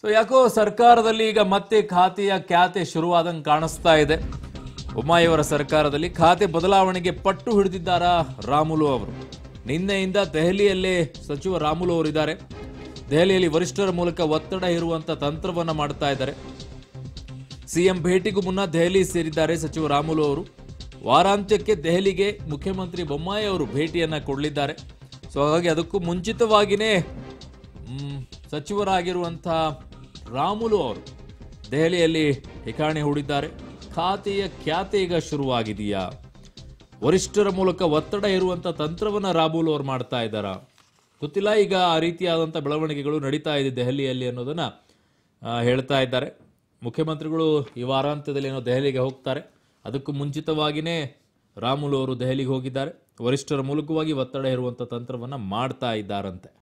so ಯಾಕೋ ಸರ್ಕಾರದಲ್ಲಿ ಈಗ ಮತ್ತೆ ಖಾತೆಯ ಖ್ಯಾತೆ ಶುರುವಾದಂಗೆ ಕಾಣಿಸ್ತಾ ಇದೆ ಬೊಮ್ಮಾಯಿಯವರ ಸರ್ಕಾರದಲ್ಲಿ ಖಾತೆ ಬದಲಾವಣೆಗೆ ಪಟ್ಟು ಹಿಡಿದಿದ್ದಾರಾ ರಾಮುಲು ಅವರು ನಿನ್ನೆಯಿಂದ ದೆಹಲಿಯಲ್ಲೇ ಸಚಿವ ರಾಮುಲು ಅವರಿದ್ದಾರೆ ದೆಹಲಿಯಲ್ಲಿ ವರಿಷ್ಠರ ಮೂಲಕ ಒತ್ತಡ ಇರುವಂತ ತಂತ್ರವನ್ನ ಮಾಡ್ತಾ ಇದ್ದಾರೆ ಸಿಎಂ ಭೇಟಿಗೂ ಮುನ್ನ ದೆಹಲಿ ಸೇರಿದ್ದಾರೆ ಸಚಿವ ರಾಮುಲು ಅವರು ವಾರಾಂತ್ಯಕ್ಕೆ ದೆಹಲಿಗೆ ಮುಖ್ಯಮಂತ್ರಿ ಬೊಮ್ಮಾಯಿ ಅವರು ಭೇಟಿಯನ್ನ ಕೊಡಲಿದ್ದಾರೆ ಸೊ ಹಾಗಾಗಿ ಅದಕ್ಕೂ ಮುಂಚಿತವಾಗಿಯೇ ಮ್, ಸಚಿವರಾಗಿರುವಂಥ ರಾಮುಲು ಅವರು ದೆಹಲಿಯಲ್ಲಿ ಠಿಕಾಣಿ ಹೂಡಿದ್ದಾರೆ ಖಾತೆಯ ಖ್ಯಾತೆ ಈಗ ಶುರುವಾಗಿದೆಯಾ ವರಿಷ್ಠರ ಮೂಲಕ ಒತ್ತಡ ಇರುವಂಥ ತಂತ್ರವನ್ನ ರಾಮುಲು ಅವರು ಮಾಡ್ತಾ ಇದ್ದಾರಾ ಗೊತ್ತಿಲ್ಲ ಈಗ ಆ ರೀತಿಯಾದಂಥ ಬೆಳವಣಿಗೆಗಳು ನಡೀತಾ ಇದೆ ದೆಹಲಿಯಲ್ಲಿ ಅನ್ನೋದನ್ನ ಆ, ಹೇಳ್ತಾ ಇದ್ದಾರೆ ಮುಖ್ಯಮಂತ್ರಿಗಳು ಈ ವಾರಾಂತ್ಯದಲ್ಲಿ ಏನೋ ದೆಹಲಿಗೆ ಹೋಗ್ತಾರೆ ಅದಕ್ಕೂ ಮುಂಚಿತವಾಗಿಯೇ ರಾಮುಲು ಅವರು ದೆಹಲಿಗೆ ಹೋಗಿದ್ದಾರೆ ವರಿಷ್ಠರ ಮೂಲಕವಾಗಿ ಒತ್ತಡ ಇರುವಂಥ ತಂತ್ರವನ್ನ ಮಾಡ್ತಾ ಇದ್ದಾರಂತೆ